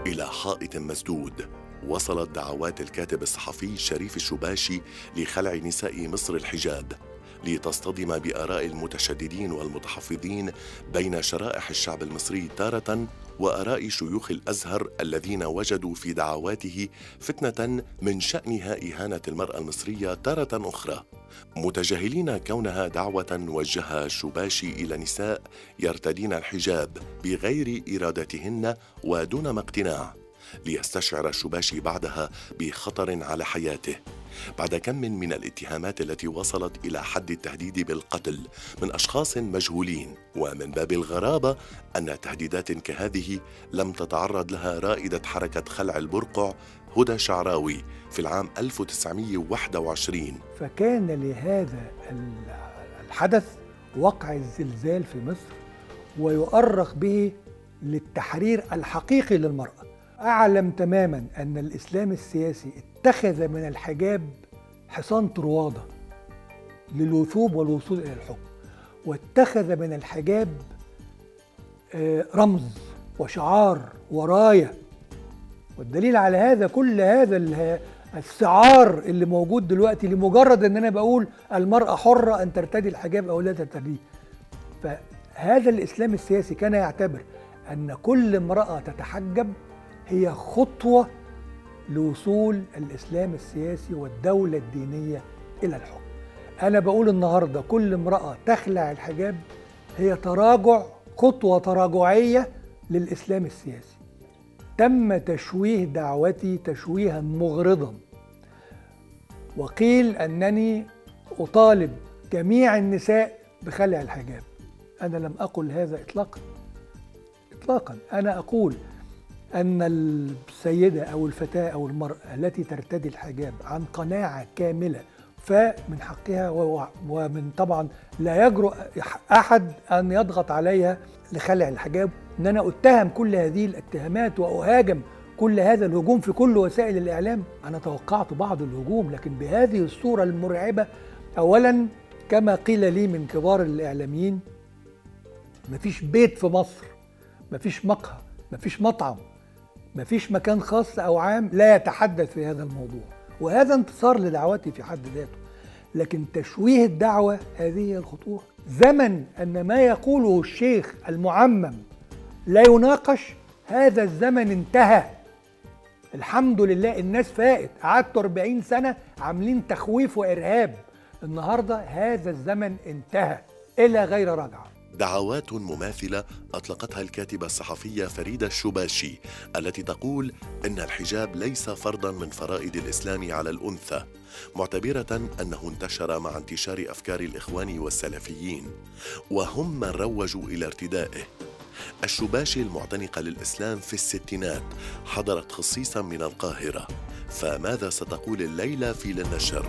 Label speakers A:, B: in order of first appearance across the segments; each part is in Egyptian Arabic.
A: إلى حائط مسدود وصلت دعوات الكاتب الصحفي شريف الشباشي لخلع نساء مصر الحجاب لتصطدم باراء المتشددين والمتحفظين بين شرائح الشعب المصري تاره واراء شيوخ الازهر الذين وجدوا في دعواته فتنه من شانها اهانه المراه المصريه تاره اخرى متجاهلين كونها دعوه وجهها الشباشي الى نساء يرتدين الحجاب بغير ارادتهن ودون ما اقتناع ليستشعر الشباشي بعدها بخطر على حياته بعد كم من الاتهامات التي وصلت الى حد التهديد بالقتل من اشخاص مجهولين ومن باب الغرابه ان تهديدات كهذه لم تتعرض لها رائده حركه خلع البرقع هدى شعراوي في العام 1921
B: فكان لهذا الحدث وقع الزلزال في مصر ويؤرخ به للتحرير الحقيقي للمرأة أعلم تماما أن الإسلام السياسي اتخذ من الحجاب حصان طروادة للوثوب والوصول إلى الحكم واتخذ من الحجاب رمز وشعار وراية والدليل على هذا كل هذا السعار اللي موجود دلوقتي لمجرد ان انا بقول المرأة حرة ان ترتدي الحجاب او لا ترتديه فهذا الاسلام السياسي كان يعتبر ان كل امرأة تتحجب هي خطوة لوصول الإسلام السياسي والدولة الدينية إلى الحكم أنا بقول النهاردة كل امرأة تخلع الحجاب هي تراجع خطوة تراجعية للإسلام السياسي تم تشويه دعوتي تشويها مغرضا وقيل أنني أطالب جميع النساء بخلع الحجاب أنا لم أقل هذا إطلاقا إطلاقا أنا أقول أن السيدة أو الفتاة أو المرأة التي ترتدي الحجاب عن قناعة كاملة فمن حقها ومن طبعا لا يجرؤ أحد أن يضغط عليها لخلع الحجاب أن أنا أتهم كل هذه الاتهامات وأهاجم كل هذا الهجوم في كل وسائل الإعلام أنا توقعت بعض الهجوم لكن بهذه الصورة المرعبة أولا كما قيل لي من كبار الإعلاميين مفيش بيت في مصر مفيش مقهى مفيش مطعم مفيش مكان خاص او عام لا يتحدث في هذا الموضوع وهذا انتصار لدعوتي في حد ذاته لكن تشويه الدعوه هذه هي الخطوره زمن ان ما يقوله الشيخ المعمم لا يناقش هذا الزمن انتهى الحمد لله الناس فاقت قعدتوا 40 سنه عاملين تخويف وارهاب النهارده هذا الزمن انتهى الى غير رجعه
A: دعوات مماثلة أطلقتها الكاتبة الصحفية فريدة الشباشي التي تقول إن الحجاب ليس فرضا من فرائض الإسلام على الأنثى معتبرة أنه انتشر مع انتشار أفكار الإخوان والسلفيين وهم من روجوا إلى ارتدائه الشباشي المعتنقة للإسلام في الستينات حضرت خصيصا من القاهرة فماذا ستقول الليلة في للنشر؟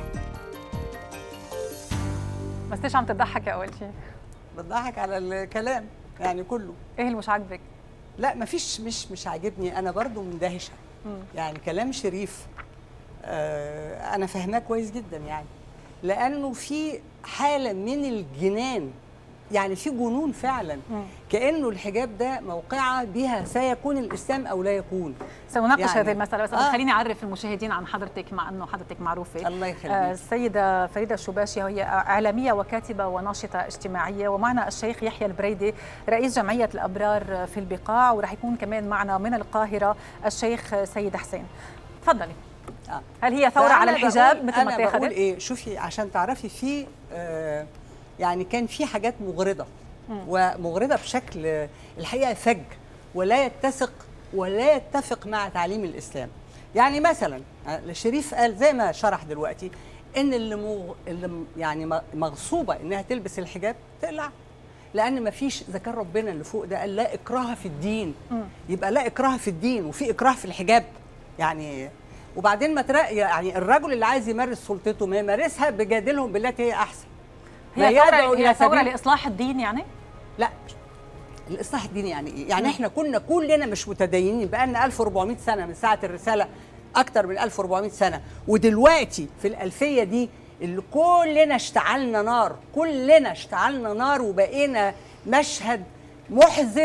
C: بس ليش عم تضحك أول شيء؟
D: بتضحك على الكلام يعني كله
C: ايه اللي مش عاجبك
D: لا مفيش مش مش عاجبني انا برضو مندهشه يعني كلام شريف آه انا فاهماه كويس جدا يعني لانه في حاله من الجنان يعني في جنون فعلا
C: مم.
D: كانه الحجاب ده موقعه بها سيكون الاسلام او لا يكون
C: سنناقش
D: يعني-
C: هذه المسألة بس
D: آه.
C: خليني أعرف المشاهدين عن حضرتك مع أنه حضرتك معروفة
D: الله يخليك.
C: آه، السيدة فريدة الشباشي وهي إعلامية وكاتبة وناشطة اجتماعية ومعنا الشيخ يحيى البريدي رئيس جمعية الأبرار في البقاع ورح يكون كمان معنا من القاهرة الشيخ سيد حسين تفضلي
D: آه.
C: هل هي ثورة على
D: فأنا
C: الحجاب
D: بقول-
C: مثل ما
D: انا بقول
C: اتخذت؟
D: ايه شوفي عشان تعرفي في آه يعني كان في حاجات مغرضه ومغرضه بشكل آه، الحقيقه فج ولا يتسق ولا يتفق مع تعليم الاسلام يعني مثلا آه، الشريف قال زي ما شرح دلوقتي ان اللي, مغ... اللي م- يعني م- مغصوبه انها تلبس الحجاب تقلع لان ما فيش اذا كان ربنا اللي فوق ده قال لا اكراه في الدين يبقى لا اكراه في الدين وفي اكراه في الحجاب يعني وبعدين ما ترا يعني الرجل اللي عايز يمارس سلطته ما يمارسها بجادلهم بالتي هي احسن ما
C: هي
D: يدعو
C: ثورة,
D: إلى
C: هي ثورة
D: سبيل-
C: لإصلاح الدين يعني؟
D: لا الاصلاح الديني يعني ايه؟ يعني احنا كنا كلنا مش متدينين بقى لنا 1400 سنه من ساعه الرساله اكتر من 1400 سنه ودلوقتي في الالفيه دي اللي كلنا اشتعلنا نار كلنا اشتعلنا نار وبقينا مشهد محزن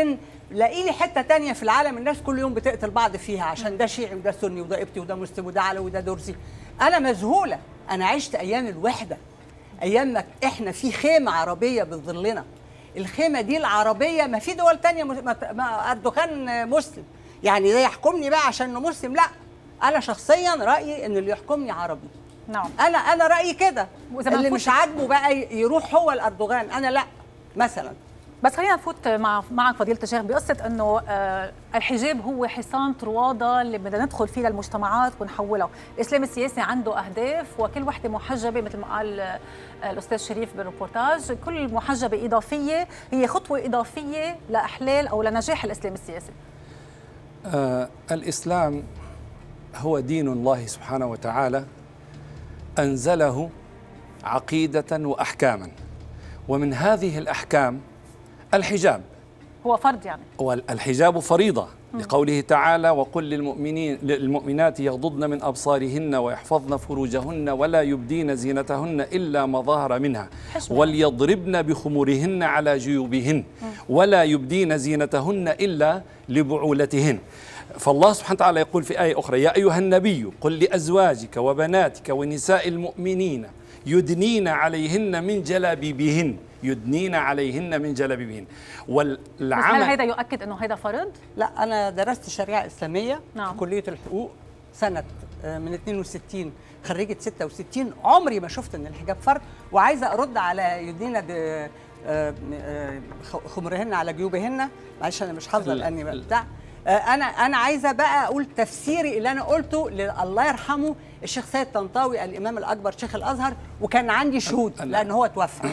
D: لاقي لي حته تانية في العالم الناس كل يوم بتقتل بعض فيها عشان ده شيعي وده سني وده قبطي وده مسلم وده علوي وده درزي انا مذهوله انا عشت ايام الوحده ايام ما احنا في خيمه عربيه بتظلنا الخيمه دي العربيه ما في دول تانية مس- ما ما اردوغان مسلم يعني ده يحكمني بقى عشان انه مسلم لا انا شخصيا رايي ان اللي يحكمني عربي
C: نعم
D: انا انا رايي كده
C: وإذا ما
D: اللي
C: نفوت-
D: مش عاجبه بقى ي- يروح هو الاردوغان انا لا مثلا
C: بس خلينا نفوت مع معك فضيله الشيخ بقصه انه آه، الحجاب هو حصان طروادة اللي بدنا ندخل فيه للمجتمعات ونحولها، الاسلام السياسي عنده اهداف وكل وحده محجبه مثل ما قال آه، الاستاذ شريف بالريبورتاج، كل محجبه اضافيه هي خطوه اضافيه لاحلال او لنجاح الاسلام السياسي.
E: آه الإسلام هو دين الله سبحانه وتعالى أنزله عقيدة وأحكاما ومن هذه الأحكام الحجاب
C: هو فرض يعني.
E: والحجاب فريضة لقوله تعالى وقل للمؤمنين للمؤمنات يغضضن من أبصارهن ويحفظن فروجهن ولا يبدين زينتهن إلا ما ظهر منها
C: حشمة.
E: وليضربن بخمورهن على جيوبهن ولا يبدين زينتهن إلا لبعولتهن فالله سبحانه وتعالى يقول في آية أخرى يا أيها النبي قل لأزواجك وبناتك ونساء المؤمنين يدنين عليهن من جلابيبهن يدنين عليهن من جلابيبهن
C: بس هل
E: والعمل
C: هذا يؤكد انه هذا فرض؟
D: لا انا درست شريعه اسلاميه
C: نعم.
D: في كليه الحقوق سنه آه، من 62 خريجه 66 عمري ما شفت ان الحجاب فرض وعايزه ارد على يدينا ب آه، آه، خ- خمرهن على جيوبهن معلش انا مش حافظه
E: لا،
D: لاني
E: لا.
D: بتاع آه، انا انا عايزه بقى اقول تفسيري اللي انا قلته ل- الله يرحمه الشيخ سيد طنطاوي الامام الاكبر شيخ الازهر وكان عندي شهود
E: أنا-
D: لان هو توفى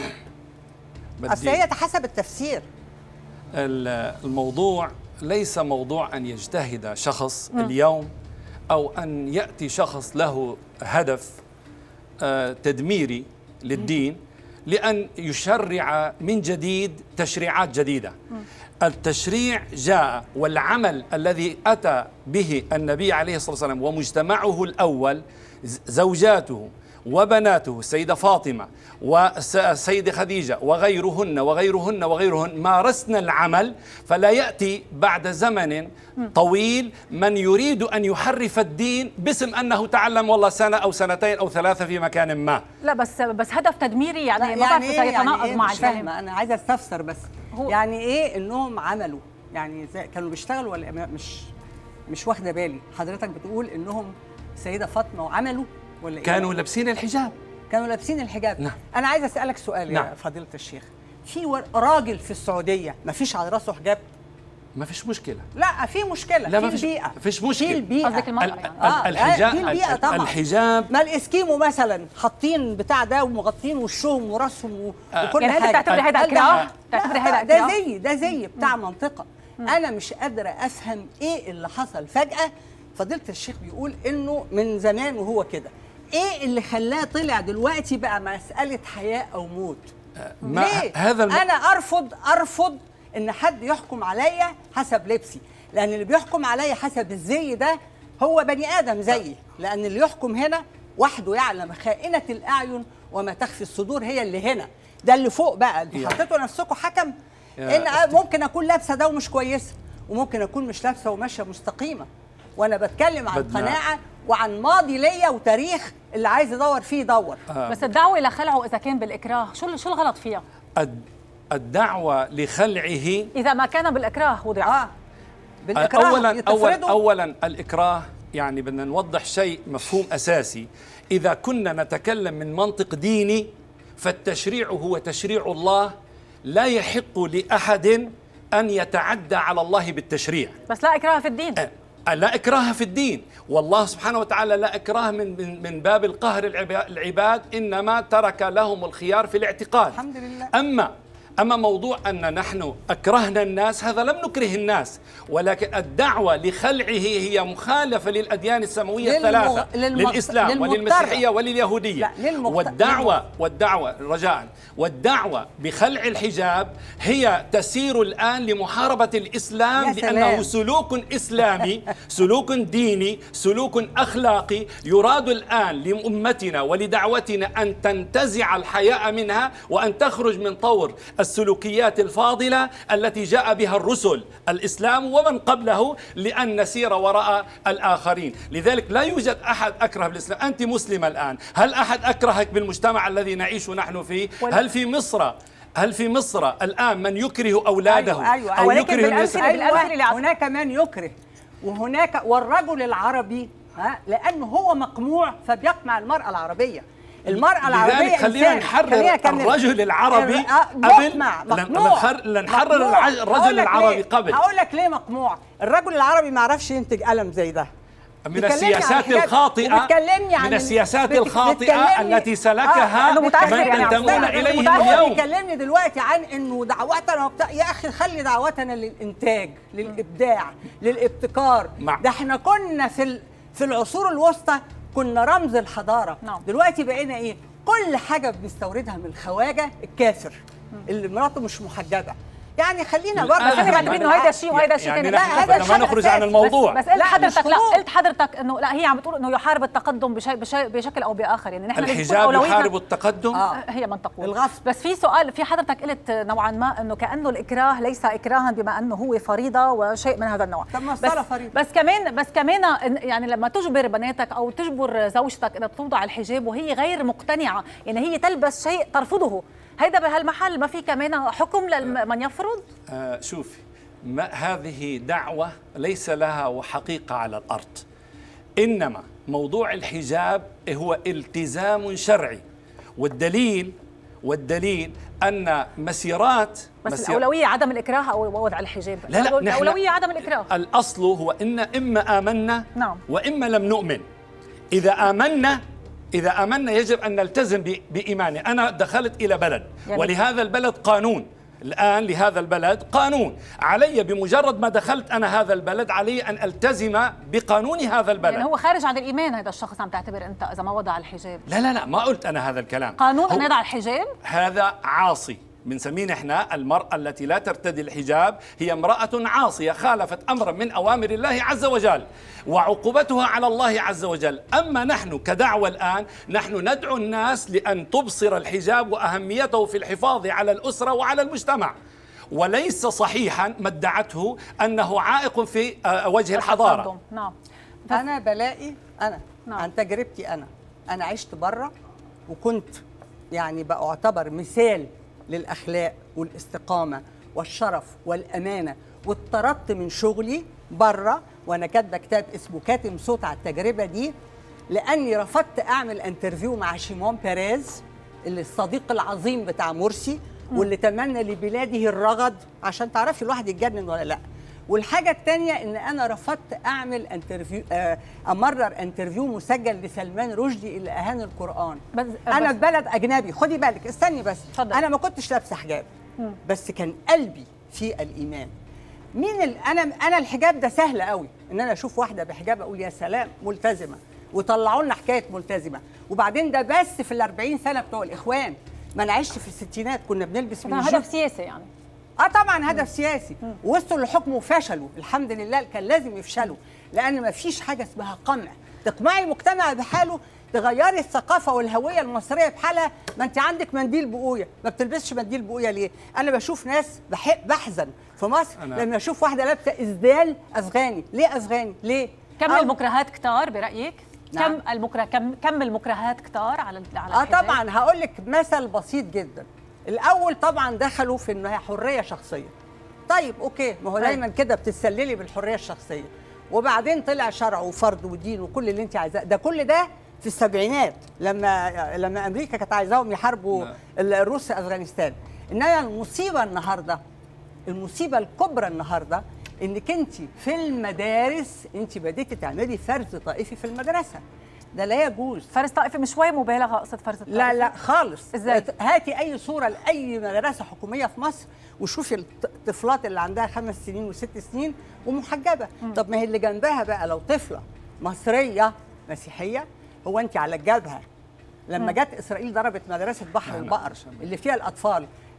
D: اصل
E: بدي-
D: هي حسب التفسير
E: ال- الموضوع ليس موضوع ان يجتهد شخص اليوم او ان ياتي شخص له هدف آه، تدميري للدين لان يشرع من جديد تشريعات جديده التشريع جاء والعمل الذي اتى به النبي عليه الصلاه والسلام ومجتمعه الاول ز- زوجاته وبناته السيدة فاطمة والسيدة خديجة وغيرهن وغيرهن وغيرهن مارسنا العمل فلا يأتي بعد زمن طويل من يريد أن يحرف الدين باسم أنه تعلم والله سنة أو سنتين أو ثلاثة في مكان ما
C: لا بس بس هدف تدميري يعني
D: لا،
C: ما بعرف اذا
D: إيه؟
C: يتناقض
D: إيه؟
C: مع
D: مش
C: الفهم
D: فاهمة انا عايزه استفسر بس
C: هو-
D: يعني ايه انهم عملوا يعني زي كانوا بيشتغلوا ولا ما- مش مش واخده بالي حضرتك بتقول انهم سيده فاطمه وعملوا ولا ايه
E: كانوا لابسين الحجاب
D: كانوا لابسين الحجاب
E: نعم.
D: انا عايزه اسالك سؤال يا
E: نعم.
D: فضيله الشيخ في ور- راجل في السعوديه ما فيش على راسه حجاب
E: ما فيش مشكلة
D: لا في مشكله
E: لا،
D: في
E: ما فيش-
D: البيئه
E: فيش مشكلة.
D: في البيئه
C: قصدك المرأة
E: ال-
C: يعني.
D: آه،
E: ال- الحجاب
D: دي البيئة طبعاً.
E: الحجاب
D: ما الاسكيمو مثلا حاطين بتاع ده ومغطين وشهم وراسهم و-
E: آه.
D: وكل
C: يعني أنت
D: حاجه
C: بتعتبر هذا
D: هل ده-
C: إكراه؟
D: لا،
C: بتعتبر
D: ده-
C: هذا
D: ده
C: إكراه؟
D: زي ده زي بتاع منطقه انا مش قادره افهم ايه اللي حصل فجاه فضيله الشيخ بيقول انه من زمان وهو كده ايه اللي خلاه طلع دلوقتي بقى مساله حياه او موت
E: ما
D: ليه؟
E: هذا الم...
D: انا ارفض ارفض ان حد يحكم عليا حسب لبسي لان اللي بيحكم عليا حسب الزي ده هو بني ادم زيي لان اللي يحكم هنا وحده يعلم خائنه الاعين وما تخفي الصدور هي اللي هنا ده اللي فوق بقى انتوا
E: يا-
D: حطيتوا نفسكم حكم
E: يا
D: ان
E: أختي.
D: ممكن اكون لابسه ده ومش كويسه وممكن اكون مش لابسه وماشيه مستقيمه وانا بتكلم عن
E: بدنا-
D: قناعه وعن ماضي ليا وتاريخ اللي عايز يدور فيه يدور
C: بس الدعوه لخلعه اذا كان بالاكراه شو شو الغلط فيها
E: الد- الدعوة لخلعه
C: اذا ما كان بالاكراه وضع
D: اه بالاكراه
E: اولا اولا
D: يتفرضوا.
E: اولا الاكراه يعني بدنا نوضح شيء مفهوم اساسي اذا كنا نتكلم من منطق ديني فالتشريع هو تشريع الله لا يحق لاحد ان يتعدى على الله بالتشريع
C: بس لا اكراه في الدين
E: أه، لا إكراه في الدين والله سبحانه وتعالى لا إكراه من, من, من باب القهر العبا- العباد إنما ترك لهم الخيار في الاعتقاد
D: الحمد لله.
E: أما أما موضوع أن نحن أكرهنا الناس هذا لم نكره الناس ولكن الدعوة لخلعه هي مخالفة للأديان السماوية
D: للمغ-
E: الثلاثة
D: للمغ-
E: للإسلام
D: للمضطرة.
E: وللمسيحية ولليهودية
D: لا، للمغت-
E: والدعوة والدعوة رجاء والدعوة بخلع الحجاب هي تسير الآن لمحاربة الإسلام
D: يا سلام.
E: بأنه سلوك إسلامي سلوك ديني سلوك أخلاقي يراد الآن لأمتنا ولدعوتنا أن تنتزع الحياء منها وأن تخرج من طور السلوكيات الفاضلة التي جاء بها الرسل الإسلام ومن قبله لأن نسير وراء الآخرين لذلك لا يوجد أحد أكره بالإسلام أنت مسلمة الآن هل أحد أكرهك بالمجتمع الذي نعيش نحن فيه هل في مصر هل في مصر الآن من يكره أولاده
D: أيوة أيوة
E: أو
D: ولكن
E: يكره
C: بالأمثلة-
E: النساء
C: بالأمثلة اللي
D: أيوة
C: عط-
D: هناك من يكره وهناك والرجل العربي ها لانه هو مقموع فبيقمع المراه العربيه المرأة العربية
E: لذلك خلينا
D: إنسان.
E: نحرر
D: خلينا أكمل.
E: الرجل العربي
D: آه،
E: قبل
D: مقمع
E: لن-
D: مقموع
E: لنحر- لنحرر
D: مقموع.
E: الع- الرجل
D: هقول لك
E: العربي
D: ليه؟
E: قبل.
D: هقول لك ليه مقموع الرجل العربي ما يعرفش ينتج قلم زي ده
E: من
D: بتكلمني عن
E: السياسات
D: حاجات-
E: الخاطئة
D: وبتكلمني عن
E: من
D: ال-
E: السياسات
D: بت-
E: الخاطئة
D: بتكلمني-
E: التي سلكها
C: آه، إنه متأخر
E: من
C: يعني عم
E: تنتمون
C: تقول.
E: إليه
C: متأخر.
D: هو
E: اليوم
D: بيكلمني دلوقتي عن انه دعوتنا وبتاع يا اخي خلي دعوتنا للانتاج للابداع للابتكار
E: مع-
D: ده احنا كنا في ال- في العصور الوسطى كنا رمز الحضاره
C: نعم.
D: دلوقتي بقينا ايه كل حاجه بنستوردها من الخواجه الكافر اللي مراته مش محجبه يعني خلينا برضه
E: الآن
C: بس انا بعتبر انه هيدا شيء وهيدا شيء
E: يعني
C: ثاني
E: نحن
D: هذا
E: بدنا
D: شيء
E: ما نخرج عن
D: أساسي.
E: الموضوع
C: بس قلت
D: لا،
C: حضرتك
D: مش
C: لا
D: خروج.
C: قلت حضرتك انه لا هي عم بتقول انه يحارب التقدم بشيء بشيء بشكل او باخر يعني نحن لازم تكون
E: الحجاب
C: أولويتنا-
E: يحارب التقدم
D: آه.
C: هي من تقول
D: الغصب.
C: بس في سؤال في حضرتك قلت نوعا ما انه كانه الاكراه ليس اكراها بما انه هو فريضه وشيء من هذا النوع
D: طب ما
C: بس
D: صار فريضة.
C: بس كمان بس كمان إن- يعني لما تجبر بناتك او تجبر زوجتك انها توضع الحجاب وهي غير مقتنعه يعني هي تلبس شيء ترفضه هيدا بهالمحل ما في كمان حكم لمن يفرض
E: آه شوفي ما هذه دعوة ليس لها حقيقة على الأرض إنما موضوع الحجاب هو التزام شرعي والدليل والدليل أن مسيرات
C: بس
E: مسير-
C: الاولويه عدم الاكراه او وضع الحجاب
E: لا لا نحن-
C: الاولويه عدم الاكراه
E: الأصل هو إن إما آمنا
C: نعم.
E: وإما لم نؤمن إذا آمنا إذا آمنا يجب أن نلتزم ب- بإيماننا أنا دخلت إلى بلد
C: يعني-
E: ولهذا البلد قانون الآن لهذا البلد قانون علي بمجرد ما دخلت أنا هذا البلد علي أن ألتزم بقانون هذا البلد
C: يعني هو خارج عن الايمان هذا الشخص عم تعتبر انت اذا ما وضع الحجاب
E: لا لا لا ما قلت أنا هذا الكلام
C: قانون
E: هو-
C: ان يضع الحجاب
E: هذا عاصي بنسميه نحن المرأة التي لا ترتدي الحجاب هي امرأة عاصية خالفت أمرا من أوامر الله عز وجل وعقوبتها على الله عز وجل أما نحن كدعوة الآن نحن ندعو الناس لأن تبصر الحجاب وأهميته في الحفاظ على الأسرة وعلى المجتمع وليس صحيحا ما ادعته أنه عائق في آه، وجه الحضارة
C: التقدم. نعم
D: انا بلاقي انا
C: نعم.
D: عن تجربتي انا انا عشت بره وكنت يعني بعتبر مثال للاخلاق والاستقامه والشرف والامانه واتطردت من شغلي بره وانا كاتبه كتاب اسمه كاتم صوت على التجربه دي لاني رفضت اعمل انترفيو مع شيمون بيريز اللي الصديق العظيم بتاع مرسي واللي تمنى لبلاده الرغد عشان تعرفي الواحد يتجنن ولا لا والحاجة التانية إن أنا رفضت أعمل انترفيو آه، أمرر انترفيو مسجل لسلمان رشدي اللي أهان القرآن
C: بس-
D: أنا
C: بس-
D: في بلد أجنبي خدي بالك استني بس
C: اتفضل.
D: أنا ما كنتش لابسة حجاب بس كان قلبي في الإيمان مين ال... أنا أنا الحجاب ده سهل قوي إن أنا أشوف واحدة بحجاب أقول يا سلام ملتزمة وطلعوا لنا حكاية ملتزمة وبعدين ده بس في ال 40 سنة بتوع الإخوان ما أنا عشت في الستينات كنا بنلبس من
C: هذا
D: الجيب
C: هدف سياسي يعني
D: اه طبعا هدف سياسي وصلوا للحكم وفشلوا الحمد لله كان لازم يفشلوا لان ما فيش حاجه اسمها قمع تقمعي مجتمع بحاله تغيري الثقافه والهويه المصريه بحالها ما انت عندك منديل بقويه ما بتلبسش منديل بقويه ليه انا بشوف ناس بحق بحزن في مصر
E: أنا-
D: لما اشوف واحده لابسه ازدال افغاني ليه افغاني ليه
C: كم
D: أو-
C: المكرهات كتار برايك
D: نعم.
C: كم المكره كم كم المكرهات كتار على على
D: اه
C: الحجاب؟
D: طبعا هقول لك مثل بسيط جدا الاول طبعا دخلوا في انها حريه شخصيه طيب اوكي ما هو
C: طيب.
D: دايما كده بتتسللي بالحريه الشخصيه وبعدين طلع شرع وفرض ودين وكل اللي انت عايزاه ده كل ده في السبعينات لما لما امريكا كانت عايزاهم يحاربوا
E: نعم.
D: الروس في افغانستان انما المصيبه النهارده المصيبه الكبرى النهارده انك انت في المدارس انت بديتي تعملي فرز طائفي في المدرسه ده لا يجوز
C: فرز طائفي مش شوي مبالغه قصه فرز الطائفي
D: لا لا خالص
C: إزاي؟
D: هاتي اي صوره لاي مدرسه حكوميه في مصر وشوفي الط- الطفلات اللي عندها خمس سنين وست سنين ومحجبه طب ما هي اللي جنبها بقى لو طفله مصريه مسيحيه هو انت على الجبهه لما جت اسرائيل ضربت مدرسه بحر
E: لا، لا،
D: البقر
E: مش هعمل.
D: اللي فيها الاطفال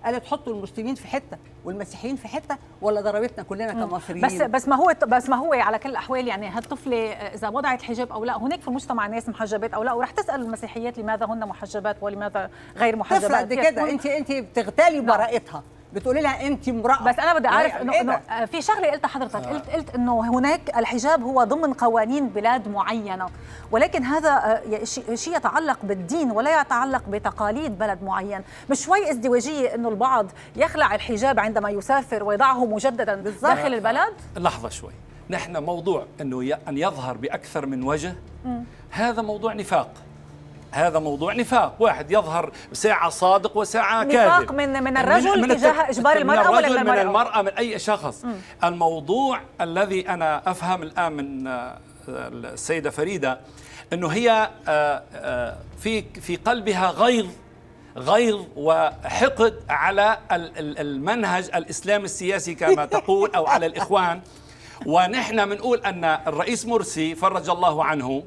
D: قالت حطوا المسلمين في حته والمسيحيين في حته ولا ضربتنا كلنا كمصريين
C: بس بس ما هو بس ما هو على كل الاحوال يعني هالطفله اذا وضعت حجاب او لا هناك في المجتمع ناس محجبات او لا ورح تسال المسيحيات لماذا هن محجبات ولماذا غير محجبات
D: طفل قد
C: فيها
D: كده
C: تكون-
D: انت انت بتغتالي براءتها بتقولي لها انت امراه
C: بس انا بدي اعرف انه
D: إيه
C: انه
D: ده؟
C: آه، في شغله قلتها حضرتك قلت قلت انه هناك الحجاب هو ضمن قوانين بلاد معينه ولكن هذا آه، شيء شيء يتعلق بالدين ولا يتعلق بتقاليد بلد معين مش شوي ازدواجيه انه البعض يخلع الحجاب عندما يسافر ويضعه مجددا داخل البلد
E: لحظة شوي نحن موضوع أنه ي- أن يظهر بأكثر من وجه هذا موضوع نفاق هذا موضوع نفاق واحد يظهر ساعة صادق وساعة كاذب
C: نفاق من- من الرجل
E: التك-
C: تجاه إجبار
E: من
C: المرأة ولا
E: الرجل
C: من
E: من
C: المرأة؟
E: المرأة من أي شخص الموضوع الذي أنا أفهم الآن من آه، السيدة فريدة أنه هي آه، آه، في في قلبها غيظ غيظ وحقد على ال- ال- المنهج الاسلامي السياسي كما تقول او على الاخوان ونحن بنقول ان الرئيس مرسي فرج الله عنه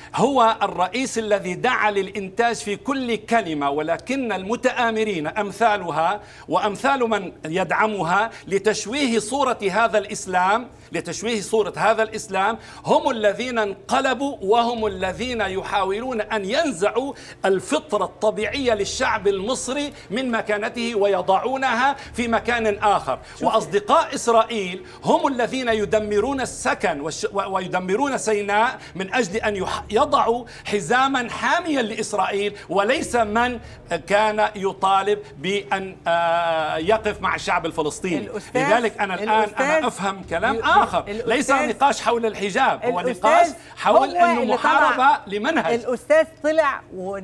E: هو الرئيس الذي دعا للإنتاج في كل كلمة ولكن المتآمرين أمثالها وأمثال من يدعمها لتشويه صورة هذا الإسلام لتشويه صورة هذا الإسلام هم الذين انقلبوا وهم الذين يحاولون أن ينزعوا الفطرة الطبيعية للشعب المصري من مكانته ويضعونها في مكان آخر وأصدقاء إسرائيل هم الذين يدمرون السكن والش- و- ويدمرون سيناء من أجل أن يح- يضعوا حزاما حاميا لإسرائيل وليس من كان يطالب بأن آه، يقف مع الشعب الفلسطيني
D: الأستاذ-
E: لذلك أنا الآن
D: الأستاذ-
E: أنا أفهم كلام
D: ال-
E: آخر
D: الأستاذ-
E: ليس نقاش حول الحجاب هو
D: الأستاذ
E: نقاش حول
D: هو
E: أنه
D: اللي
E: محاربة
D: طلع-
E: لمنهج
D: الاستاذ طلع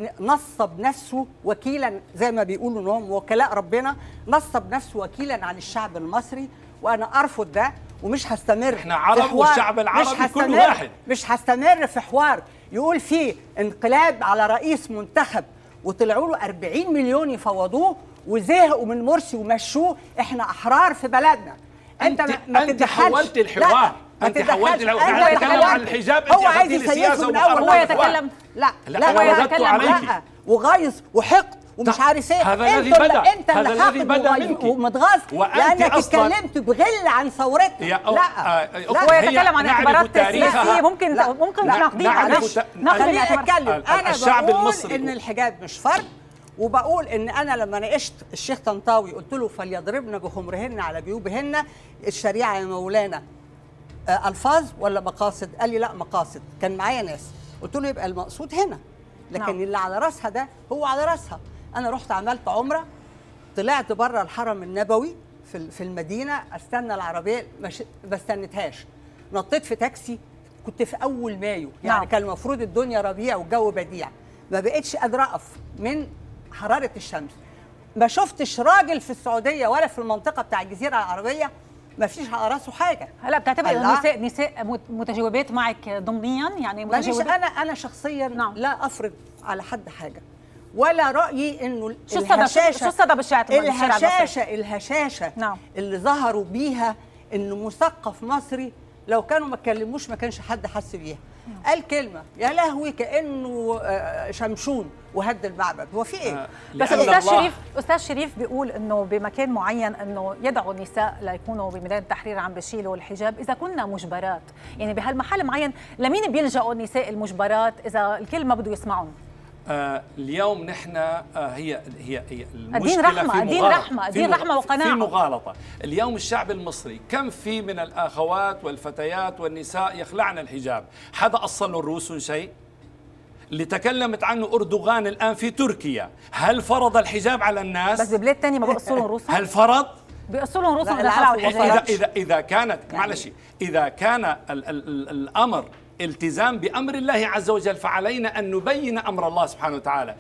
D: ونصب نفسه وكيلا زي ما بيقولوا انهم وكلاء ربنا نصب نفسه وكيلا عن الشعب المصري وانا ارفض ده ومش هستمر
E: إحنا
D: في
E: عرب
D: حوار.
E: والشعب العربي
D: مش
E: كله
D: هستمر
E: واحد.
D: مش هستمر في حوار يقول فيه انقلاب على رئيس منتخب وطلعوا له 40 مليون يفوضوه وزهقوا من مرسي ومشوه احنا احرار في بلدنا انت
E: أنت-
D: ما- ما
E: أنت
D: تتدخلش.
E: حولت الحوار.
D: لا، ما
E: أنت
D: تتدخلش.
E: حولت الحوار.
D: أنت
E: أنا أتكلم
D: تدخلت.
E: عن الحجاب، أنت
D: هو عايز
E: أخذتي لي سياسة
D: يسيسه من اول
E: ومحاربة
C: هو
D: مرة.
C: يتكلم-
D: لا
E: لا،
D: لا
E: أنا
D: هو
E: رددت
D: يتكلم
E: عليك.
D: لا وغيظ وحقد ومش
E: طب
D: عارف ايه
E: هذا
D: أنت
E: الذي
D: اللي-
E: بدأ.
D: انت
E: هذا
D: اللي
E: الذي
D: حاقد
E: بدأ
D: وغيظ
E: منك.
D: ومتغاظ
E: وأنت
D: لانك
E: أصلاً-
D: اتكلمت بغل عن ثورتنا
E: يا أو-
D: لا
E: آه،
D: لا
C: هو
E: هي
C: يتكلم عن
E: نعرف
C: اعتبارات
E: تاريخها.
C: سياسيه ممكن
D: لا.
C: ممكن
E: لا،
C: نقضيها
E: نعرف
C: معلش
E: ت-
C: ناخذ
D: خليني
C: الاعتبار
D: اتكلم
E: ال-
D: انا
E: الشعب
D: بقول
E: المصري
D: ان
E: يقول.
D: الحجاب مش فرض وبقول ان انا لما ناقشت الشيخ طنطاوي قلت له فليضربن بخمرهن على جيوبهن الشريعه يا مولانا آه، الفاظ ولا مقاصد قال لي لا مقاصد كان معايا ناس قلت له يبقى المقصود هنا لكن
C: نعم.
D: اللي على راسها ده هو على راسها انا رحت عملت عمره طلعت بره الحرم النبوي في ال- في المدينه استنى العربيه مش ما استنيتهاش نطيت في تاكسي كنت في اول مايو يعني
C: نعم.
D: كان المفروض الدنيا ربيع والجو بديع ما بقتش قادره اقف من حراره الشمس ما شفتش راجل في السعوديه ولا في المنطقه بتاع الجزيره العربيه ما فيش على راسه حاجه
C: هلا بتعتبر
D: الله.
C: النساء نساء مت- متجاوبات معك ضمنيا يعني
D: ماليش
C: متجاوبات
D: انا انا شخصيا
C: نعم.
D: لا افرض على حد حاجه ولا رايي انه
C: شو الصدى شو- شو الصدى بالشارع بالشارع المصري؟
D: الهشاشه الهشاشه
C: نعم.
D: اللي ظهروا بيها انه مثقف مصري لو كانوا ما اتكلموش ما كانش حد حس بيها قال كلمه يا لهوي كانه آه، شمشون وهد المعبد هو في ايه
E: آه،
C: بس
E: لأن
C: الاستاذ
E: الله-
C: شريف استاذ شريف بيقول انه بمكان معين انه يدعوا النساء ليكونوا بميدان التحرير عم بيشيلوا الحجاب اذا كنا مجبرات يعني بهالمحل معين لمين بيلجأوا النساء المجبرات اذا الكل ما بده يسمعهم
E: آه اليوم نحن آه هي هي هي
C: الدين
E: المشكلة
C: رحمة،
E: في
C: الدين
E: مغالطة.
C: رحمة،
E: في
C: الدين
E: مغ-
C: رحمة وقناعة.
E: في مغالطة اليوم الشعب المصري كم في من الأخوات والفتيات والنساء يخلعن الحجاب حدا أصل له الروس شيء اللي تكلمت عنه أردوغان الآن في تركيا هل فرض الحجاب على الناس
C: بس ببلاد تانية ما بيقصوا لهم روسهم
E: هل فرض
C: بيقصوا لهم روسهم
D: لا،
C: اذا خلعوا
D: العفو،
C: الحجاب
E: إذا
D: فرضش.
E: إذا إذا كانت معلش إذا كان ال ال ال الأمر التزام بأمر الله عز وجل فعلينا أن نبين أمر الله سبحانه وتعالى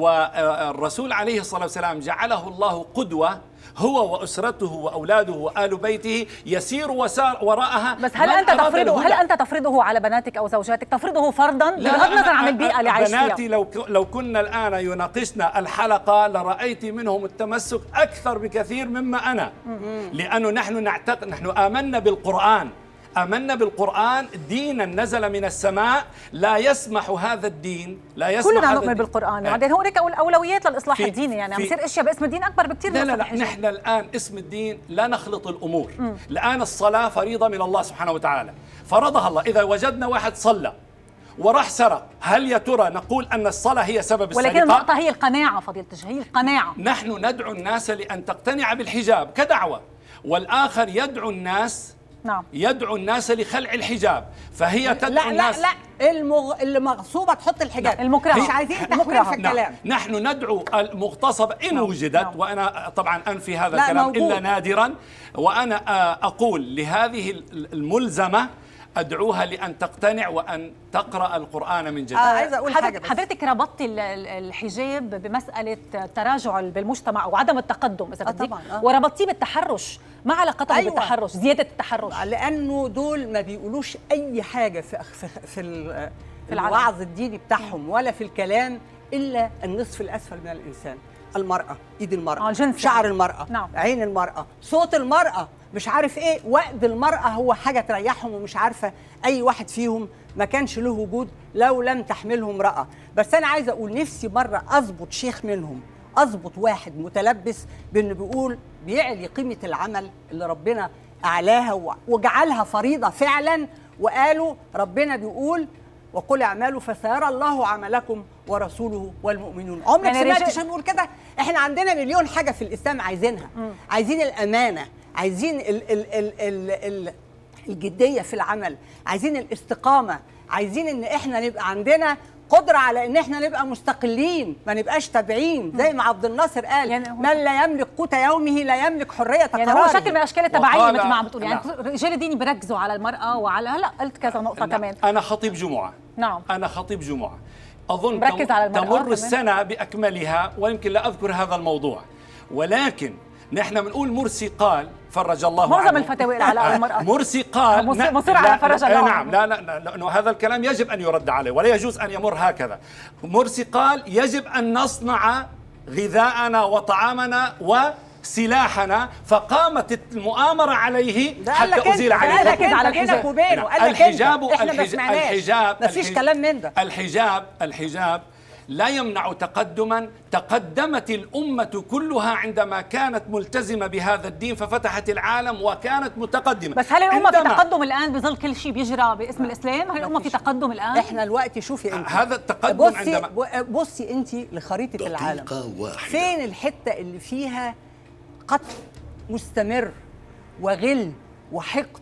E: والرسول عليه الصلاة والسلام جعله الله قدوة هو وأسرته وأولاده وآل بيته يسير وسار وراءها
C: بس هل
E: من
C: انت
E: أراد
C: تفرضه هل
E: الهدى.
C: انت تفرضه على بناتك او زوجاتك تفرضه فرضا
E: لا،
C: بغض النظر
E: أنا-
C: عن البيئه اللي عايش فيها
E: بناتي لو ك- لو كنا الان يناقشنا الحلقه لرايت منهم التمسك اكثر بكثير مما انا لانه نحن نعتقد نحن امنا بالقران آمنا بالقرآن دينا نزل من السماء لا يسمح هذا الدين لا يسمح
C: كلنا
E: هذا
C: نؤمن
E: الدين-
C: بالقران
E: آه.
C: بعدين هناك اولويات للاصلاح
E: في-
C: الديني يعني عم
E: في-
C: يصير اشياء باسم الدين اكبر بكثير
E: لا
C: من
E: لا لا
C: إصلاح الحجاب.
E: نحن الآن اسم الدين لا نخلط الأمور الآن الصلاة فريضة من الله سبحانه وتعالى فرضها الله إذا وجدنا واحد صلى وراح سرق هل يا ترى نقول أن الصلاة هي سبب
C: ولكن
E: السرقة؟
C: النقطه هي القناعه فضيله الشيخ هي القناعه
E: نحن ندعو الناس لأن تقتنع بالحجاب كدعوة والآخر يدعو الناس
C: نعم
E: يدعو الناس لخلع الحجاب فهي تدعو
D: لا لا
E: الناس
D: لا المغ... اللي مغصوبه تحط الحجاب
C: المكرهة.
D: مش عايزين تحويل
C: المكرهة.
D: في الكلام
E: نعم. نحن ندعو المغتصبة إن
C: نعم.
E: وجدت
C: نعم.
E: وأنا طبعا أنفي هذا
D: لا،
E: الكلام
D: موجود.
E: إلا نادرا وأنا آه، أقول لهذه الملزمة أدعوها لأن تقتنع وأن تقرأ القرآن من جديد
D: آه، عايزة أقول
C: حضرتك-
D: حاجة بس.
C: حضرتك ربطتي ال- ال- الحجاب بمساله تراجع بالمجتمع او عدم التقدم اذا
D: آه،
C: بدك
D: طبعاً، آه.
C: وربطتيه بالتحرش ما علاقته
D: أيوة.
C: بالتحرش زياده التحرش
D: لانه دول ما بيقولوش اي حاجه في في في, ال-
C: في العالم.
D: الوعظ الديني بتاعهم ولا في الكلام الا النصف الاسفل من الانسان المراه ايد المراه
C: آه، الجنس
D: شعر
C: يعني.
D: المراه
C: نعم.
D: عين المراه صوت المراه مش عارف ايه وقت المراه هو حاجه تريحهم ومش عارفه اي واحد فيهم ما كانش له وجود لو لم تحمله امراه بس انا عايزه اقول نفسي مره اظبط شيخ منهم اظبط واحد متلبس بانه بيقول بيعلي قيمه العمل اللي ربنا اعلاها و- وجعلها فريضه فعلا وقالوا ربنا بيقول وقل اعملوا فسيرى الله عملكم ورسوله والمؤمنون عمرك
C: يعني
D: سمعت
C: رجال-
D: شيخ بيقول كده احنا عندنا مليون حاجه في الاسلام عايزينها عايزين الامانه عايزين ال ال ال ال ال الجديه في العمل عايزين الاستقامه عايزين ان احنا نبقى عندنا قدرة على ان احنا نبقى مستقلين ما نبقاش تابعين زي ما عبد الناصر قال
C: يعني هو-
D: من لا يملك قوت يومه لا يملك حرية
C: يعني هو
D: قراره
C: شكل من اشكال التبعيه
E: وقال-
C: مثل ما عم بتقول يعني
E: نعم.
C: رجال الدين بيركزوا على المراه وعلى هلا قلت كذا نقطه كمان
E: أنا خطيب جمعة
C: نعم.
E: أنا خطيب جمعة أظن
C: مركز
E: تم-
C: على المرأة
E: تمر
C: كمان.
E: السنة بأكملها ويمكن لا أذكر هذا الموضوع ولكن نحن بنقول مرسي قال فرج الله
C: معظم
E: عنه.
C: الفتاوى على المرأة.
E: مرسي قال
C: مصر-
E: ن-
C: مصر
E: لا-
C: على فرج
E: لا-
C: الله
E: نعم
C: عنه.
E: لا لا لا لأنه هذا الكلام يجب أن يرد عليه ولا يجوز أن يمر هكذا مرسي قال يجب أن نصنع غذاءنا وطعامنا وسلاحنا فقامت المؤامرة عليه
D: ده قال لك
E: حتى أزيل
D: انت
E: عليه
D: قال لك
C: ركز على
D: انت بينك
C: الحجاب.
D: وبينه
E: نعم.
D: قال لك
E: الحجاب
D: انت احنا ما
E: الحج-
D: سمعناش
E: الحجاب
D: مفيش
E: الحج-
D: كلام من ده
E: الحجاب الحجاب لا يمنع تقدما تقدمت الأمة كلها عندما كانت ملتزمة بهذا الدين ففتحت العالم وكانت متقدمة
C: بس هل الامه في
E: عندما-
C: تقدم الان بظل كل شيء بيجرى باسم الاسلام هل الامه في تقدم الان
D: احنا الوقت شوفي انت
E: هذا التقدم
D: بصي
E: عندما
D: بصي انت لخريطه العالم
A: دقيقة واحدة
D: فين الحته اللي فيها قتل مستمر وغل وحقد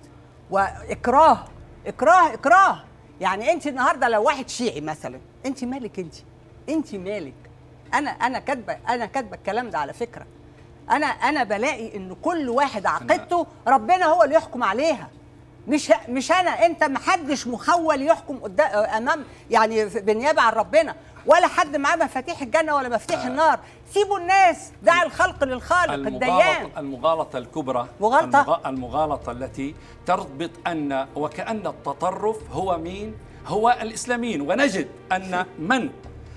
D: واكراه اكراه اكراه يعني انت النهارده لو واحد شيعي مثلا انت مالك انت انت مالك انا انا كاتبه انا كاتبه الكلام ده على فكره انا انا بلاقي ان كل واحد عقيدته ربنا هو اللي يحكم عليها مش مش انا انت محدش مخول يحكم قدام امام يعني في- بالنيابه عن ربنا ولا حد معاه مفاتيح الجنه ولا مفاتيح النار سيبوا الناس دع الخلق للخالق الديان
E: المغالطة, المغالطة الكبرى
D: مغالطة؟
E: المغ- المغالطة التي تربط أن وكأن التطرف هو مين؟ هو الإسلاميين ونجد أن من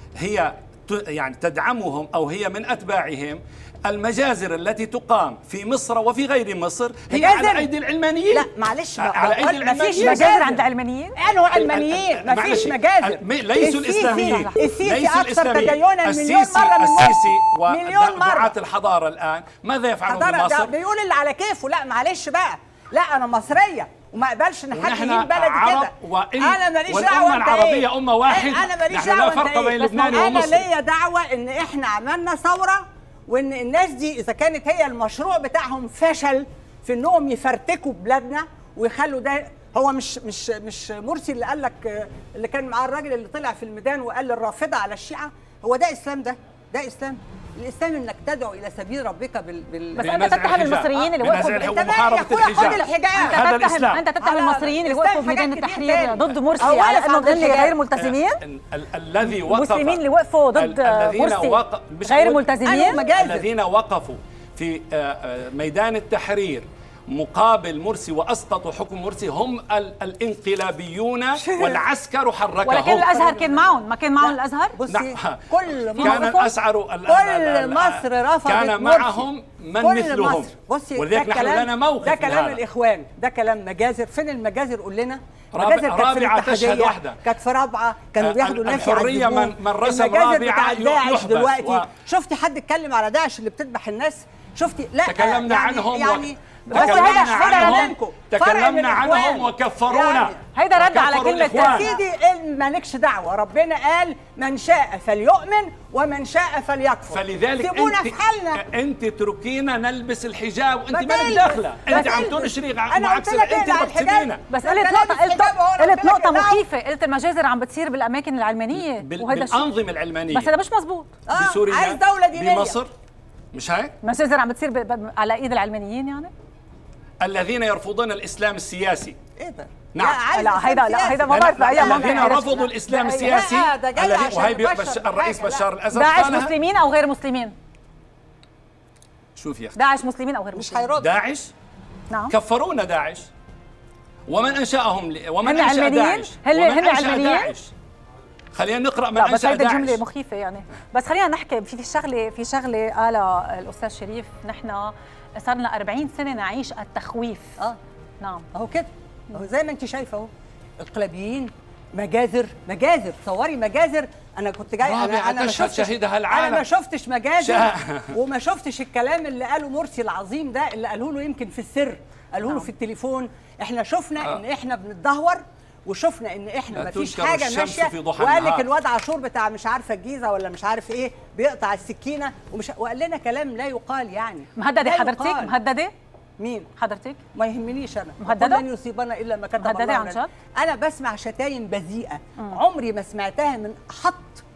E: هي ت- يعني تدعمهم أو هي من أتباعهم المجازر التي تقام في مصر وفي غير مصر هي
D: مجازر؟
E: على أيدي العلمانيين
D: لا معلش بقى
E: على
D: بقول
E: أيدي
D: مفيش
E: العلمانيين
C: مجازر عند العلمانيين
D: انه علمانيين
E: معلش،
D: مفيش مجازر
E: ال- م- ليسوا
D: السيسي-
E: الاسلاميين
D: السيسي
E: ليسوا
D: اكثر
E: الإسلاميين.
D: تدينا مليون
E: السيسي
D: مره من مصر.
E: السيسي
D: مليون مره
E: ودعاة الحضارة الآن ماذا يفعلون
D: حضارة ده
E: بمصر؟
D: بيقول اللي على كيفه لا معلش بقى لا انا مصريه وما اقبلش ان حد
E: ونحن
D: يجيب بلدي
E: عرب
D: كده
E: وإن
D: انا ماليش
E: والأمة
D: دعوه أنت
E: العربية
D: إيه؟
E: أمة واحد.
D: إيه؟ انا ماليش
E: نحن لا
D: دعوه
E: فرق
D: أنت إيه؟
E: بين لبناني
D: انا
E: ومصري.
D: ليا دعوه ان احنا عملنا ثوره وان الناس دي اذا كانت هي المشروع بتاعهم فشل في انهم يفرتكوا بلادنا ويخلوا ده هو مش مش مش مرسي اللي قال لك اللي كان معاه الراجل اللي طلع في الميدان وقال الرافضه على الشيعه هو ده اسلام ده ده اسلام الاسلام انك تدعو الى سبيل ربك بال, بال...
C: بس
E: بنزع
C: انت تتهم
E: الحجاب.
C: المصريين اللي وقفوا
E: بنزع
C: ب-
E: الحجاب
D: انت
E: ومحاربة
D: مالك يا أخويا؟ خد
E: الحجاب
D: الحجاب.
E: هذا
C: انت تتهم
E: الإسلام
C: انت تتهم
D: على
C: المصريين اللي
D: الإسلام
C: وقفوا في ميدان
D: حاجات كتير
C: التحرير
D: تاني.
C: ضد مرسي
D: أولا
C: على انه
D: فعل
C: هن
D: الحجاب.
C: غير ملتزمين
E: ال- ال- الذي وقف
C: المسلمين اللي وقفوا ضد
E: ال- الذين
C: مرسي
E: وق- مش
C: غير
E: أقول-
C: ملتزمين
D: أنا مجازر.
E: الذين وقفوا في آه، آه، ميدان التحرير مقابل مرسي واسقطوا حكم مرسي هم ال- الانقلابيون والعسكر حركهم
C: ولكن الازهر كان معهم ما كان معهم الازهر
D: بصي
E: نعم.
D: كل
E: كان
D: مصر
E: الاسعر ال-
D: كل
E: ال- ال-
D: مصر رفضت
E: كان
D: مرسي.
E: معهم من
D: كل
E: مثلهم
D: مصر. بصي
E: ولذلك
D: ده
E: نحن
D: كلام-
E: لنا موقف
D: ده كلام
E: لهذا.
D: الاخوان ده كلام مجازر فين المجازر قول لنا
E: رابع-
D: مجازر كانت في
E: رابعة تشهد
D: الاتحادية،
E: وحدة.
D: كانت في رابعه كانوا
E: آه،
D: بياخدوا الناس
E: الحرية
D: يعذبوهم.
E: من- من رسم
D: المجازر
E: رابعة
D: بتاع داعش
E: يحبس
D: دلوقتي
E: و-
D: شفتي حد اتكلم على داعش اللي بتذبح الناس شفتي لا
E: تكلمنا
D: يعني
E: عنهم و-
D: يعني
C: بس
E: تكلمنا
C: هيدا- هيدا
E: عنهم
D: رد. فرق
E: تكلمنا
D: من
E: عنهم
D: الإخوان.
E: وكفرونا
D: يعني
C: هيدا رد على
E: وكفروا
C: كلمة
E: الإخوان.
D: يا سيدي إيه مالكش دعوه ربنا قال من شاء فليؤمن ومن شاء فليكفر
E: فلذلك
D: سيبونا
E: انت
D: في حالنا
E: انت تتركينا نلبس الحجاب وانت
D: ما
E: مالك
D: تلبس.
E: داخله
D: ما
E: انت عم
D: تلبس.
E: تنشري
D: أنا
E: ع- معك
D: قلت لك
E: انت
D: إيه
E: اللي
D: على الحجاب؟
E: بتسيبينا
C: بس
D: أنت
C: قلت
D: لابس
C: نقطة قلت
D: حجاب وأنا
C: قلت
D: قلت لك
C: نقطة
D: لا.
C: مخيفة قلت المجازر عم بتصير بالأماكن العلمانية
E: بال-
C: وهذا الشيء
E: بالانظمه العلمانيه
C: بس هذا مش مزبوط
D: آه،
E: بسوريا
D: عايز دولة دينية.
E: بمصر مش هيك
C: المجازر عم بتصير ب- ب- على إيد العلمانيين يعني
E: الذين يرفضون الاسلام السياسي
D: ايه ده
E: نعم.
D: يا عايز
C: لا، هيدا-
D: إسلام
C: لا،
D: سياسي.
C: هيدا ما بعرف بأي
D: لا،
E: الذين
D: لا، لا،
E: رفضوا الاسلام
C: لا،
E: السياسي
D: لا، ده جاي
E: الذي
D: عشان
E: وهي بي-
D: يبشر
E: بش-
D: بحاجة،
E: الرئيس
D: لا.
E: بشار الاسد
C: داعش
E: قالها.
C: مسلمين أو غير مسلمين
E: شوف يا اختي
C: داعش مسلمين أو غير
D: مش
C: مسلمين
D: هيرد
E: داعش
C: نعم
E: كفرونا داعش ومن انشاهم ل... ومن
C: هن
E: انشا
C: علمانيين؟
E: داعش
C: هن-
E: ومن
C: هن
E: أنشأ
C: علمانيين؟
E: داعش خلينا نقرا من
C: لا بس
E: انشا
C: هيدا الجملة
E: داعش
C: مخيفة يعني بس خلينا نحكي في في شغلة في شغلة قالها الأستاذ شريف نحن صار لنا 40 سنة نعيش التخويف
D: اه
C: نعم
D: اهو كده اهو زي ما انت شايفه اهو انقلابيين مجازر مجازر تصوري مجازر انا كنت جاي انا
E: رابعة
D: انا ما
E: تشهد
D: شفتش
E: شهدها العالم.
D: انا ما شفتش مجازر
E: شا-
D: وما شفتش الكلام اللي قاله مرسي العظيم ده اللي قالوه له يمكن في السر قالوه له
C: نعم.
D: في التليفون احنا شفنا ان احنا بنتدهور وشفنا ان احنا
E: لا
D: ما فيش
E: تنكر
D: حاجه
E: الشمس
D: ماشيه
E: في ضحى
D: وقال لك
E: النهار.
D: الواد عاشور بتاع مش عارفه الجيزه ولا مش عارف ايه بيقطع السكينه ومش وقال لنا كلام لا يقال يعني
C: مهددة
D: لا
C: حضرتك
D: يقال.
C: مهددة
D: مين
C: حضرتك
D: ما يهمنيش انا
C: مهددة؟
D: وقل لن يصيبنا الا ما كتب
C: مهددة
D: الله
C: عن
D: لنا
C: جد؟
D: انا بسمع شتايم بذيئه عمري ما سمعتها من احط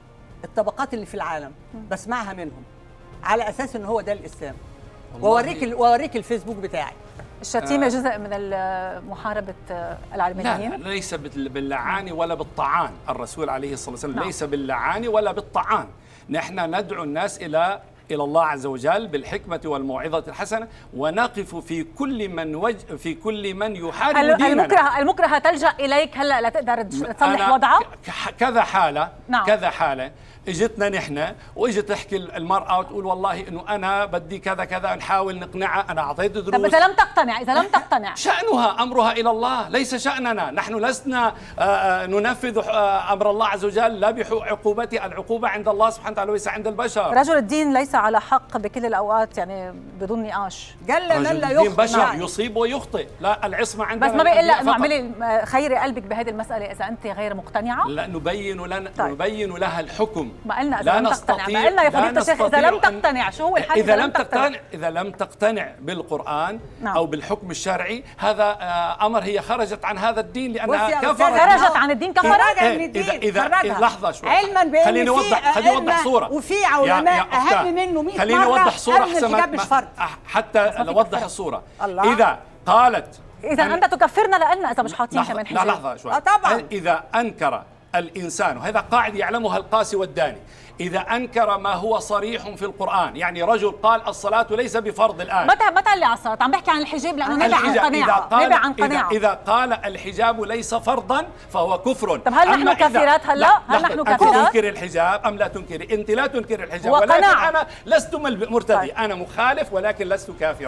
D: الطبقات اللي في العالم بسمعها منهم على اساس ان هو ده الاسلام
E: والله-
D: واوريك ال- واوريك الفيسبوك بتاعي
C: الشتيمة جزء من ال- محاربة
E: لا
C: العلمانيين
E: ليس بال- باللعان ولا بالطعان الرسول عليه الصلاة والسلام
C: نعم.
E: ليس باللعان ولا بالطعان نحن ندعو الناس إلى إلى الله عز وجل بالحكمة والموعظة الحسنة ونقف في كل من وج في كل من يحارب
C: ال-
E: ديننا
C: المكره المكرهة تلجأ إليك هلا لتقدر تج- تصلح
E: أنا
C: وضعها
E: ك- ك- كذا حالة
C: نعم.
E: كذا حالة اجتنا نحن واجت تحكي المرأة وتقول والله انه انا بدي كذا كذا نحاول نقنعها انا اعطيت
C: طب
E: دروس
C: إذا لم تقتنع إذا لم تقتنع
E: شأنها أمرها إلى الله ليس شأننا نحن لسنا آه، آه، ننفذ آه، أمر الله عز وجل لا بعقوبته العقوبة عند الله سبحانه وتعالى وليس عند البشر
C: رجل الدين ليس على حق بكل الأوقات يعني بدون نقاش
D: جل من
E: رجل
D: لا
E: الدين
D: يخطئ
E: بشر
D: يعني.
E: يصيب ويخطئ لا العصمة عندنا
C: بس ما بيقول لا
E: الأنبياء
C: انه
E: فقط.
C: اعملي خيري قلبك بهذه المسألة إذا أنت غير مقتنعة
E: لا نبين لنا
C: طيب.
E: نبين لها الحكم
C: ما قلنا إذا
E: لا
C: لم تقتنع
E: نستطيع
C: ما قلنا يا
E: لا
C: فضيلة الشيخ إذا لم
E: نستطيع أن-
C: تقتنع شو هو الحل
E: إذا لم تقتنع إذا لم تقتنع بالقرآن
C: نعم.
E: أو بالحكم الشرعي هذا آه، أمر هي خرجت عن هذا الدين
D: بص
E: لأنها
D: يا
E: كفرت
D: أستاذ،
C: خرجت عن الدين كفرت
D: خرجت
E: إيه،
D: من الدين
E: إذا إذا
D: خرجها.
E: إذا لحظة شوي
D: علما بان
E: خليني
D: في
E: أوضح خليني أوضح
D: أئمة
E: صورة
D: وفي
E: يا-
D: علماء
E: يا أختاه،
D: اهم منه 100
E: خليني
D: مرة
E: أوضح صورة
D: قالوا إن
E: أحسن
D: الحجاب
E: ما-
D: مش فرض
E: أح- حتى أوضح الصورة
D: الله.
E: إذا قالت
C: إذا
E: أن-
C: أنت تكفرنا لنا إذا مش حاطين
E: لحظة
C: كمان
E: لا
C: حجاب
E: لحظة شوي
D: آه طبعاً.
E: إذا أنكر الإنسان وهذا قاعد يعلمها القاسي والداني إذا أنكر ما هو صريح في القرآن يعني رجل قال الصلاة ليس بفرض الآن
C: متى متى اللي عصرت عم بحكي عن الحجاب لأنه نابع عن
E: الحجاب إذا
C: قناعة
E: قال
C: نابع عن
E: إذا,
C: قناعة
E: إذا قال الحجاب ليس فرضا فهو كفر
C: طب هل نحن
E: أما إذا-
C: كافرات هلا؟
E: لا،
C: هل
E: لحظة.
C: نحن
E: أنت
C: كافرات؟
E: تنكر الحجاب أم لا تنكري أنت لا تنكر الحجاب
C: هو
E: ولكن
C: قناعة.
E: أنا لست ملب- مرتدي
C: طيب.
E: أنا مخالف ولكن لست كافر